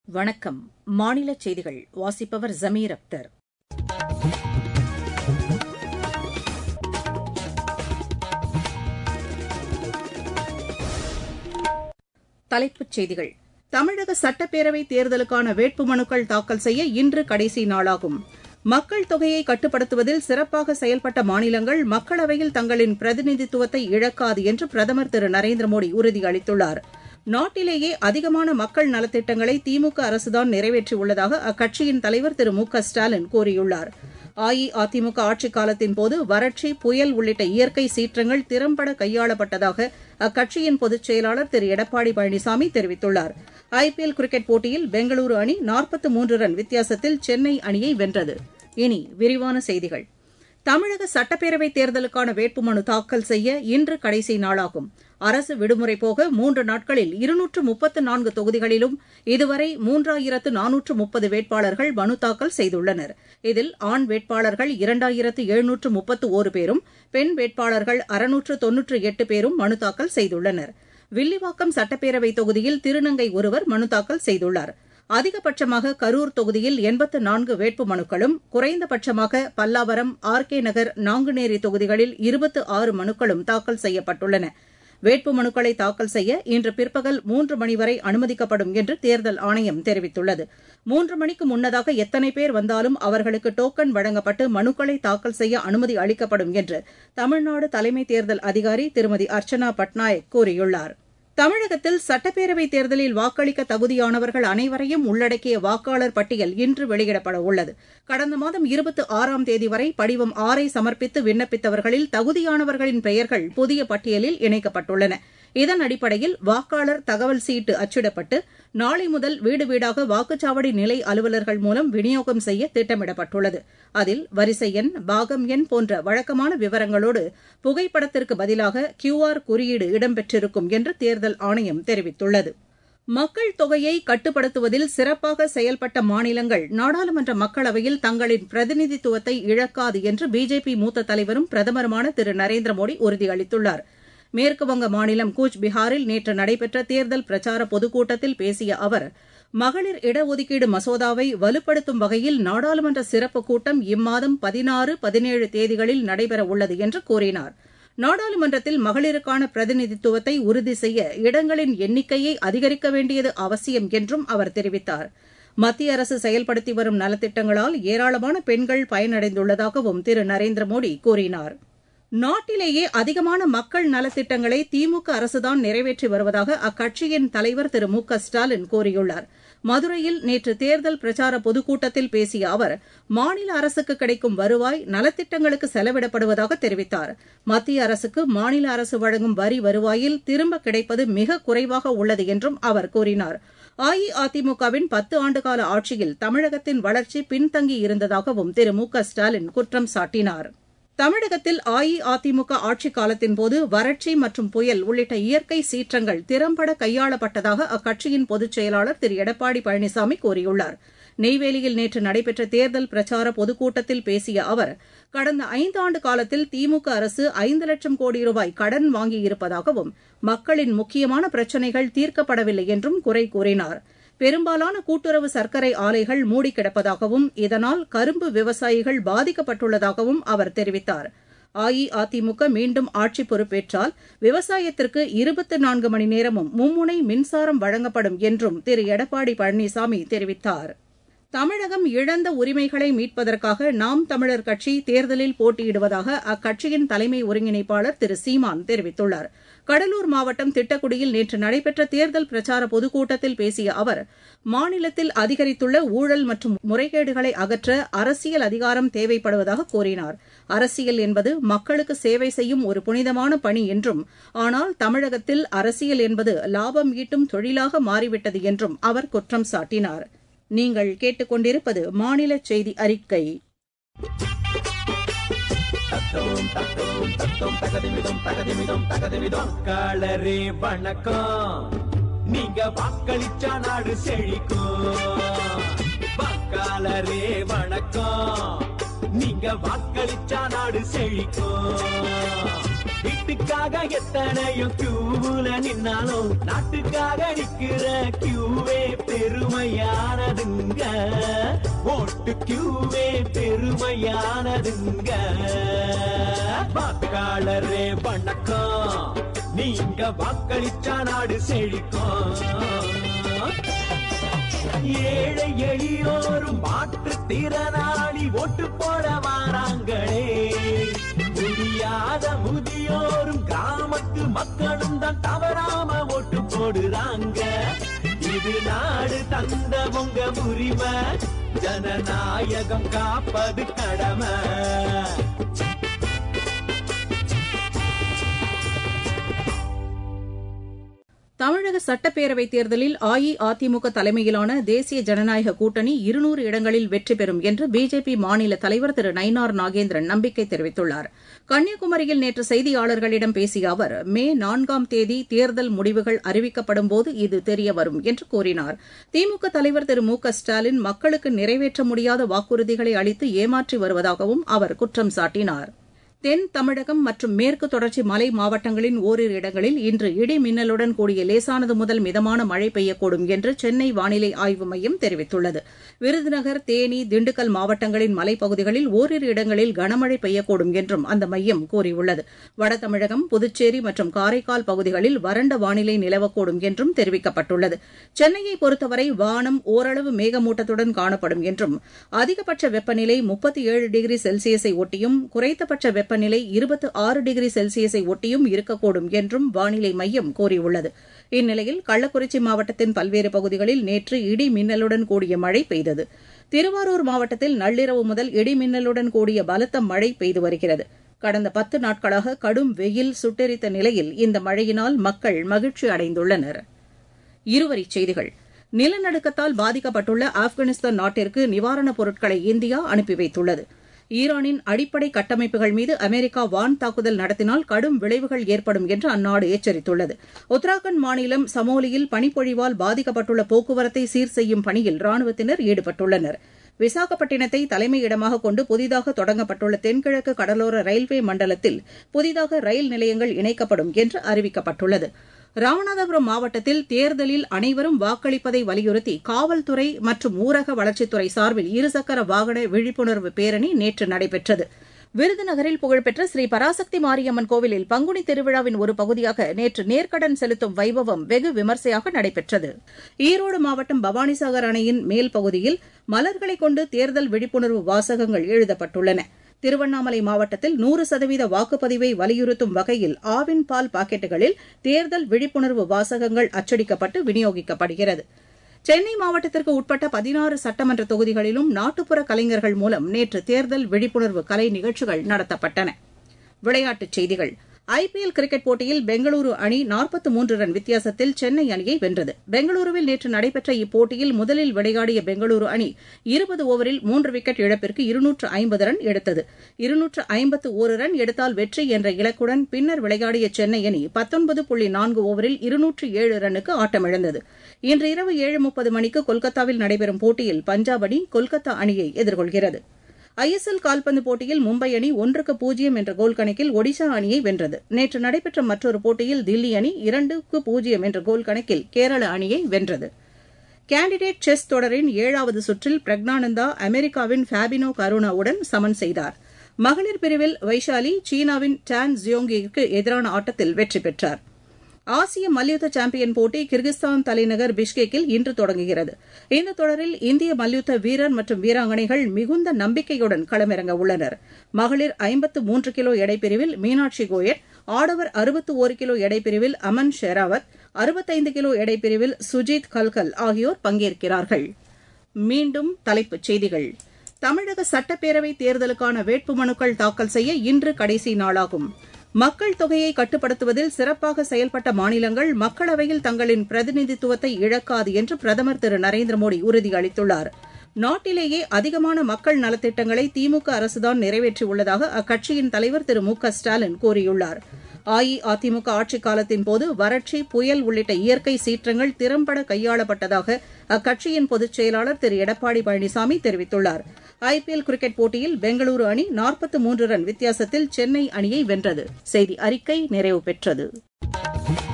வணக்கம் மாநிலச் செய்திகள் வாசிப்பவர் ஜமீர் அக்தர் தலைப்புச் செய்திகள் தமிழக சட்டப்பேரவைத் தேர்தலுக்கான வேட்புமனுக்கள் தாக்கல் செய்ய இன்று கடைசி நாளாகும் மக்கள் தொகையை கட்டுப்படுத்துவதில் சிறப்பாக செயல்பட்ட மாநிலங்கள் மக்களவையில் தங்களின் பிரதிநிதித்துவத்தை இழக்காது என்று பிரதமர் திரு நரேந்திர மோடி உறுதியளித்துள்ளார் நாட்டிலேயே அதிகமான மக்கள் நலத்திட்டங்களை திமுக அரசுதான் நிறைவேற்றியுள்ளதாக அக்கட்சியின் தலைவர் திரு மு க ஸ்டாலின் கூறியுள்ளார் அஇஅதிமுக ஆட்சிக் காலத்தின்போது வறட்சி புயல் உள்ளிட்ட இயற்கை சீற்றங்கள் திறம்பட கையாளப்பட்டதாக அக்கட்சியின் பொதுச் செயலாளர் திரு எடப்பாடி பழனிசாமி தெரிவித்துள்ளார் ஐபிஎல் கிரிக்கெட் போட்டியில் பெங்களூரு அணி நாற்பத்து மூன்று ரன் வித்தியாசத்தில் சென்னை அணியை வென்றது இனி விரிவான செய்திகள் தமிழக சட்டப்பேரவைத் தேர்தலுக்கான வேட்புமனு தாக்கல் செய்ய இன்று கடைசி நாளாகும் அரசு விடுமுறை போக மூன்று நாட்களில் இருநூற்று முப்பத்து நான்கு தொகுதிகளிலும் இதுவரை மூன்றாயிரத்து நானூற்று முப்பது வேட்பாளர்கள் மனு தாக்கல் செய்துள்ளனர் இதில் ஆண் வேட்பாளர்கள் இரண்டாயிரத்து எழுநூற்று முப்பத்து ஒரு பேரும் பெண் வேட்பாளர்கள் அறுநூற்று தொன்னூற்று எட்டு பேரும் மனு தாக்கல் செய்துள்ளனர் வில்லிவாக்கம் சட்டப்பேரவைத் தொகுதியில் திருநங்கை ஒருவர் மனு தாக்கல் செய்துள்ளார் அதிகபட்சமாக கரூர் தொகுதியில் எண்பத்து நான்கு வேட்புமனுக்களும் குறைந்தபட்சமாக பல்லாவரம் ஆர் கே நகர் நாங்குநேரி தொகுதிகளில் இருபத்து ஆறு மனுக்களும் தாக்கல் செய்யப்பட்டுள்ளன வேட்புமனுக்களை தாக்கல் செய்ய இன்று பிற்பகல் மூன்று மணி வரை அனுமதிக்கப்படும் என்று தேர்தல் ஆணையம் தெரிவித்துள்ளது மூன்று மணிக்கு முன்னதாக எத்தனை பேர் வந்தாலும் அவர்களுக்கு டோக்கன் வழங்கப்பட்டு மனுக்களை தாக்கல் செய்ய அனுமதி அளிக்கப்படும் என்று தமிழ்நாடு தலைமை தேர்தல் அதிகாரி திருமதி அர்ச்சனா பட்நாயக் கூறியுள்ளார் தமிழகத்தில் சட்டப்பேரவைத் தேர்தலில் வாக்களிக்க தகுதியானவர்கள் அனைவரையும் உள்ளடக்கிய வாக்காளர் பட்டியல் இன்று வெளியிடப்பட உள்ளது கடந்த மாதம் இருபத்தி ஆறாம் தேதி வரை படிவம் ஆறை சமர்ப்பித்து விண்ணப்பித்தவர்களில் தகுதியானவர்களின் பெயர்கள் புதிய பட்டியலில் இணைக்கப்பட்டுள்ளன இதன் அடிப்படையில் வாக்காளர் தகவல் சீட்டு அச்சிடப்பட்டு நாளை முதல் வீடு வீடாக வாக்குச்சாவடி நிலை அலுவலர்கள் மூலம் விநியோகம் செய்ய திட்டமிடப்பட்டுள்ளது அதில் வரிசை எண் பாகம் எண் போன்ற வழக்கமான விவரங்களோடு புகைப்படத்திற்கு பதிலாக கியூஆர் குறியீடு இடம்பெற்றிருக்கும் என்று தேர்தல் ஆணையம் தெரிவித்துள்ளது மக்கள் தொகையை கட்டுப்படுத்துவதில் சிறப்பாக செயல்பட்ட மாநிலங்கள் நாடாளுமன்ற மக்களவையில் தங்களின் பிரதிநிதித்துவத்தை இழக்காது என்று பிஜேபி மூத்த தலைவரும் பிரதமருமான திரு நரேந்திர மோடி உறுதியளித்துள்ளார் மேற்குவங்க மாநிலம் கூச் பீகாரில் நேற்று நடைபெற்ற தேர்தல் பிரச்சார பொதுக்கூட்டத்தில் பேசிய அவர் மகளிர் இடஒதுக்கீடு மசோதாவை வலுப்படுத்தும் வகையில் நாடாளுமன்ற சிறப்பு கூட்டம் இம்மாதம் பதினாறு பதினேழு தேதிகளில் நடைபெறவுள்ளது என்று கூறினார் நாடாளுமன்றத்தில் மகளிருக்கான பிரதிநிதித்துவத்தை உறுதி செய்ய இடங்களின் எண்ணிக்கையை அதிகரிக்க வேண்டியது அவசியம் என்றும் அவர் தெரிவித்தார் மத்திய அரசு செயல்படுத்தி வரும் நலத்திட்டங்களால் ஏராளமான பெண்கள் பயனடைந்துள்ளதாகவும் திரு நரேந்திர மோடி கூறினார் நாட்டிலேயே அதிகமான மக்கள் நலத்திட்டங்களை திமுக அரசுதான் நிறைவேற்றி வருவதாக அக்கட்சியின் தலைவர் திரு மு க ஸ்டாலின் கூறியுள்ளார் மதுரையில் நேற்று தேர்தல் பிரச்சார பொதுக்கூட்டத்தில் பேசிய அவர் மாநில அரசுக்கு கிடைக்கும் வருவாய் நலத்திட்டங்களுக்கு செலவிடப்படுவதாக தெரிவித்தார் மத்திய அரசுக்கு மாநில அரசு வழங்கும் வரி வருவாயில் திரும்ப கிடைப்பது மிக குறைவாக உள்ளது என்றும் அவர் கூறினார் அஇஅதிமுகவின் பத்து ஆண்டுகால ஆட்சியில் தமிழகத்தின் வளர்ச்சி பின்தங்கி இருந்ததாகவும் திரு மு க ஸ்டாலின் குற்றம் சாட்டினார் தமிழகத்தில் அஇஅதிமுக ஆட்சிக் காலத்தின்போது வறட்சி மற்றும் புயல் உள்ளிட்ட இயற்கை சீற்றங்கள் திறம்பட கையாளப்பட்டதாக அக்கட்சியின் பொதுச் செயலாளர் திரு எடப்பாடி பழனிசாமி கூறியுள்ளார் நெய்வேலியில் நேற்று நடைபெற்ற தேர்தல் பிரச்சார பொதுக்கூட்டத்தில் பேசிய அவர் கடந்த ஐந்தாண்டு காலத்தில் திமுக அரசு ஐந்து லட்சம் கோடி ரூபாய் கடன் வாங்கியிருப்பதாகவும் மக்களின் முக்கியமான பிரச்சினைகள் தீர்க்கப்படவில்லை என்றும் குறை கூறினார் பெரும்பாலான கூட்டுறவு சர்க்கரை ஆலைகள் மூடி கிடப்பதாகவும் இதனால் கரும்பு விவசாயிகள் பாதிக்கப்பட்டுள்ளதாகவும் அவர் தெரிவித்தார் அஇஅதிமுக மீண்டும் ஆட்சி பொறுப்பேற்றால் விவசாயத்திற்கு இருபத்தி நான்கு மணி நேரமும் மும்முனை மின்சாரம் வழங்கப்படும் என்றும் திரு எடப்பாடி பழனிசாமி தெரிவித்தார் தமிழகம் இழந்த உரிமைகளை மீட்பதற்காக நாம் தமிழர் கட்சி தேர்தலில் போட்டியிடுவதாக அக்கட்சியின் தலைமை ஒருங்கிணைப்பாளர் திரு சீமான் தெரிவித்துள்ளார் கடலூர் மாவட்டம் திட்டக்குடியில் நேற்று நடைபெற்ற தேர்தல் பிரச்சார பொதுக்கூட்டத்தில் பேசிய அவர் மாநிலத்தில் அதிகரித்துள்ள ஊழல் மற்றும் முறைகேடுகளை அகற்ற அரசியல் அதிகாரம் தேவைப்படுவதாக கூறினார் அரசியல் என்பது மக்களுக்கு சேவை செய்யும் ஒரு புனிதமான பணி என்றும் ஆனால் தமிழகத்தில் அரசியல் என்பது லாபம் ஈட்டும் தொழிலாக மாறிவிட்டது என்றும் அவர் குற்றம் சாட்டினார் நீங்கள் கேட்டுக்கொண்டிருப்பது மாநில செய்தி அறிக்கை வாக்காளரே வணக்கம் நீங்க வாக்களிச்சா நாடு செழிக்கும் வாக்காளரே வணக்கம் நீங்க வாக்களிச்சா நாடு செழிக்கும் வீட்டுக்காக எத்தனையோ கியூல நின்னாலும் நாட்டுக்காக நிக்கிற கியூவே பெருமையானதுங்க ஓட்டு கியூவே பெருமையானதுங்க வாக்காளரே வணக்கம் நீங்க வாக்களிச்சா நாடு செழிக்கும் ஏழை எளியோரும் மாற்றுத்திறனாளி ஓட்டு போட வாராங்களே முடியாத முதியோரும் கிராமத்து மக்களும் தான் தவறாம ஓட்டு போடுறாங்க இது நாடு தந்த உங்க உரிமை ஜனநாயகம் காப்பது கடமை தமிழக சட்டப்பேரவைத் தேர்தலில் அஇஅதிமுக தலைமையிலான தேசிய ஜனநாயக கூட்டணி இருநூறு இடங்களில் வெற்றி பெறும் என்று பிஜேபி மாநில தலைவர் திரு நயினார் நாகேந்திரன் நம்பிக்கை தெரிவித்துள்ளார் கன்னியாகுமரியில் நேற்று செய்தியாளர்களிடம் பேசிய அவர் மே நான்காம் தேதி தேர்தல் முடிவுகள் அறிவிக்கப்படும்போது இது தெரியவரும் என்று கூறினார் திமுக தலைவர் திரு மு க ஸ்டாலின் மக்களுக்கு நிறைவேற்ற முடியாத வாக்குறுதிகளை அளித்து ஏமாற்றி வருவதாகவும் அவர் குற்றம் சாட்டினார் தென் தமிழகம் மற்றும் மேற்கு தொடர்ச்சி மலை மாவட்டங்களின் ஓரிரு இடங்களில் இன்று இடி மின்னலுடன் கூடிய லேசானது முதல் மிதமான மழை பெய்யக்கூடும் என்று சென்னை வானிலை ஆய்வு மையம் தெரிவித்துள்ளது விருதுநகர் தேனி திண்டுக்கல் மாவட்டங்களின் மலைப்பகுதிகளில் ஓரிரு இடங்களில் கனமழை பெய்யக்கூடும் என்றும் அந்த மையம் கூறியுள்ளது வட தமிழகம் புதுச்சேரி மற்றும் காரைக்கால் பகுதிகளில் வறண்ட வானிலை நிலவக்கூடும் என்றும் தெரிவிக்கப்பட்டுள்ளது சென்னையை பொறுத்தவரை வானம் ஓரளவு மேகமூட்டத்துடன் காணப்படும் என்றும் அதிகபட்ச வெப்பநிலை முப்பத்தி ஏழு டிகிரி செல்சியஸை ஒட்டியும் குறைந்தபட்ச வெப்ப வெப்பநிலை இருபத்தி ஆறு டிகிரி செல்சியஸை ஒட்டியும் இருக்கக்கூடும் என்றும் வானிலை மையம் கூறியுள்ளது இந்நிலையில் கள்ளக்குறிச்சி மாவட்டத்தின் பல்வேறு பகுதிகளில் நேற்று இடி மின்னலுடன் கூடிய மழை பெய்தது திருவாரூர் மாவட்டத்தில் நள்ளிரவு முதல் இடி மின்னலுடன் கூடிய பலத்த மழை பெய்து வருகிறது கடந்த பத்து நாட்களாக கடும் வெயில் சுட்டெரித்த நிலையில் இந்த மழையினால் மக்கள் மகிழ்ச்சி அடைந்துள்ளனர் இருவரிச் செய்திகள் நிலநடுக்கத்தால் பாதிக்கப்பட்டுள்ள ஆப்கானிஸ்தான் நாட்டிற்கு நிவாரணப் பொருட்களை இந்தியா அனுப்பி வைத்துள்ளது ஈரானின் அடிப்படை கட்டமைப்புகள் மீது அமெரிக்கா வான் தாக்குதல் நடத்தினால் கடும் விளைவுகள் ஏற்படும் என்று அந்நாடு எச்சரித்துள்ளது உத்தராகண்ட் மாநிலம் சமோலியில் பனிப்பொழிவால் பாதிக்கப்பட்டுள்ள போக்குவரத்தை சீர் செய்யும் பணியில் ராணுவத்தினர் ஈடுபட்டுள்ளனர் விசாகப்பட்டினத்தை தலைமையிடமாக கொண்டு புதிதாக தொடங்கப்பட்டுள்ள தென்கிழக்கு கடலோர ரயில்வே மண்டலத்தில் புதிதாக ரயில் நிலையங்கள் இணைக்கப்படும் என்று அறிவிக்கப்பட்டுள்ளது ராமநாதபுரம் மாவட்டத்தில் தேர்தலில் அனைவரும் வாக்களிப்பதை வலியுறுத்தி காவல்துறை மற்றும் ஊரக வளர்ச்சித்துறை சார்பில் இருசக்கர வாகன விழிப்புணர்வு பேரணி நேற்று நடைபெற்றது விருதுநகரில் புகழ்பெற்ற ஸ்ரீ பராசக்தி மாரியம்மன் கோவிலில் பங்குனி திருவிழாவின் ஒரு பகுதியாக நேற்று நேர்க்கடன் செலுத்தும் வைபவம் வெகு விமர்சையாக நடைபெற்றது ஈரோடு மாவட்டம் பவானிசாகர் அணையின் மேல் பகுதியில் மலர்களை கொண்டு தேர்தல் விழிப்புணர்வு வாசகங்கள் எழுதப்பட்டுள்ளன திருவண்ணாமலை மாவட்டத்தில் நூறு சதவீத வாக்குப்பதிவை வலியுறுத்தும் வகையில் ஆவின் பால் பாக்கெட்டுகளில் தேர்தல் விழிப்புணர்வு வாசகங்கள் அச்சடிக்கப்பட்டு விநியோகிக்கப்படுகிறது சென்னை மாவட்டத்திற்கு உட்பட்ட பதினாறு சட்டமன்ற தொகுதிகளிலும் நாட்டுப்புற கலைஞர்கள் மூலம் நேற்று தேர்தல் விழிப்புணர்வு கலை நிகழ்ச்சிகள் நடத்தப்பட்டன விளையாட்டுச் செய்திகள் ஐபிஎல் கிரிக்கெட் போட்டியில் பெங்களூரு அணி நாற்பத்து மூன்று ரன் வித்தியாசத்தில் சென்னை அணியை வென்றது பெங்களூருவில் நேற்று நடைபெற்ற இப்போட்டியில் முதலில் விளையாடிய பெங்களூரு அணி இருபது ஓவரில் மூன்று விக்கெட் இழப்பிற்கு இருநூற்று ஐம்பது ரன் எடுத்தது இருநூற்று ஐம்பத்து ஒரு ரன் எடுத்தால் வெற்றி என்ற இலக்குடன் பின்னர் விளையாடிய சென்னை அணி பத்தொன்பது புள்ளி நான்கு ஓவரில் இருநூற்று ஏழு ரன்னுக்கு ஆட்டமிழந்தது இன்று இரவு ஏழு முப்பது மணிக்கு கொல்கத்தாவில் நடைபெறும் போட்டியில் பஞ்சாப் அணி கொல்கத்தா அணியை எதிர்கொள்கிறது ஐஎஸ்எல் கால்பந்து போட்டியில் மும்பை அணி ஒன்றுக்கு பூஜ்ஜியம் என்ற கோல் கணக்கில் ஒடிஷா அணியை வென்றது நேற்று நடைபெற்ற மற்றொரு போட்டியில் தில்லி அணி இரண்டுக்கு பூஜ்ஜியம் என்ற கோல் கணக்கில் கேரள அணியை வென்றது கேண்டிடேட் செஸ் தொடரின் ஏழாவது சுற்றில் பிரக்னானந்தா அமெரிக்காவின் ஃபேபினோ கருணாவுடன் சமன் செய்தார் மகளிர் பிரிவில் வைஷாலி சீனாவின் டான் ஜியோங்கிற்கு எதிரான ஆட்டத்தில் வெற்றி பெற்றார் ஆசிய மல்யுத்த சாம்பியன் போட்டி கிர்கிஸ்தான் தலைநகர் பிஷ்கேக்கில் இன்று தொடங்குகிறது இந்த தொடரில் இந்திய மல்யுத்த வீரர் மற்றும் வீராங்கனைகள் மிகுந்த நம்பிக்கையுடன் களமிறங்க உள்ளனர் மகளிர் ஐம்பத்து மூன்று கிலோ எடைப்பிரிவில் மீனாட்சி கோயட் ஆடவர் அறுபத்து ஒரு கிலோ எடைப்பிரிவில் அமன் ஷெராவத் அறுபத்தைந்து கிலோ எடைப்பிரிவில் சுஜித் கல்கல் ஆகியோர் பங்கேற்கிறார்கள் மீண்டும் தலைப்புச் செய்திகள் தமிழக சட்டப்பேரவை தேர்தலுக்கான வேட்புமனுக்கள் தாக்கல் செய்ய இன்று கடைசி நாளாகும் மக்கள் தொகையை கட்டுப்படுத்துவதில் சிறப்பாக செயல்பட்ட மாநிலங்கள் மக்களவையில் தங்களின் பிரதிநிதித்துவத்தை இழக்காது என்று பிரதமர் திரு நரேந்திர மோடி உறுதியளித்துள்ளார் நாட்டிலேயே அதிகமான மக்கள் நலத்திட்டங்களை திமுக அரசுதான் நிறைவேற்றியுள்ளதாக அக்கட்சியின் தலைவர் திரு மு க ஸ்டாலின் கூறியுள்ளார் அஇஅதிமுக ஆட்சிக் காலத்தின் போது வறட்சி புயல் உள்ளிட்ட இயற்கை சீற்றங்கள் திறம்பட கையாளப்பட்டதாக அக்கட்சியின் பொதுச் செயலாளர் திரு எடப்பாடி பழனிசாமி தெரிவித்துள்ளார் ஐபிஎல் கிரிக்கெட் போட்டியில் பெங்களூரு அணி நாற்பத்து மூன்று ரன் வித்தியாசத்தில் சென்னை அணியை வென்றது செய்தி அறிக்கை நிறைவு பெற்றது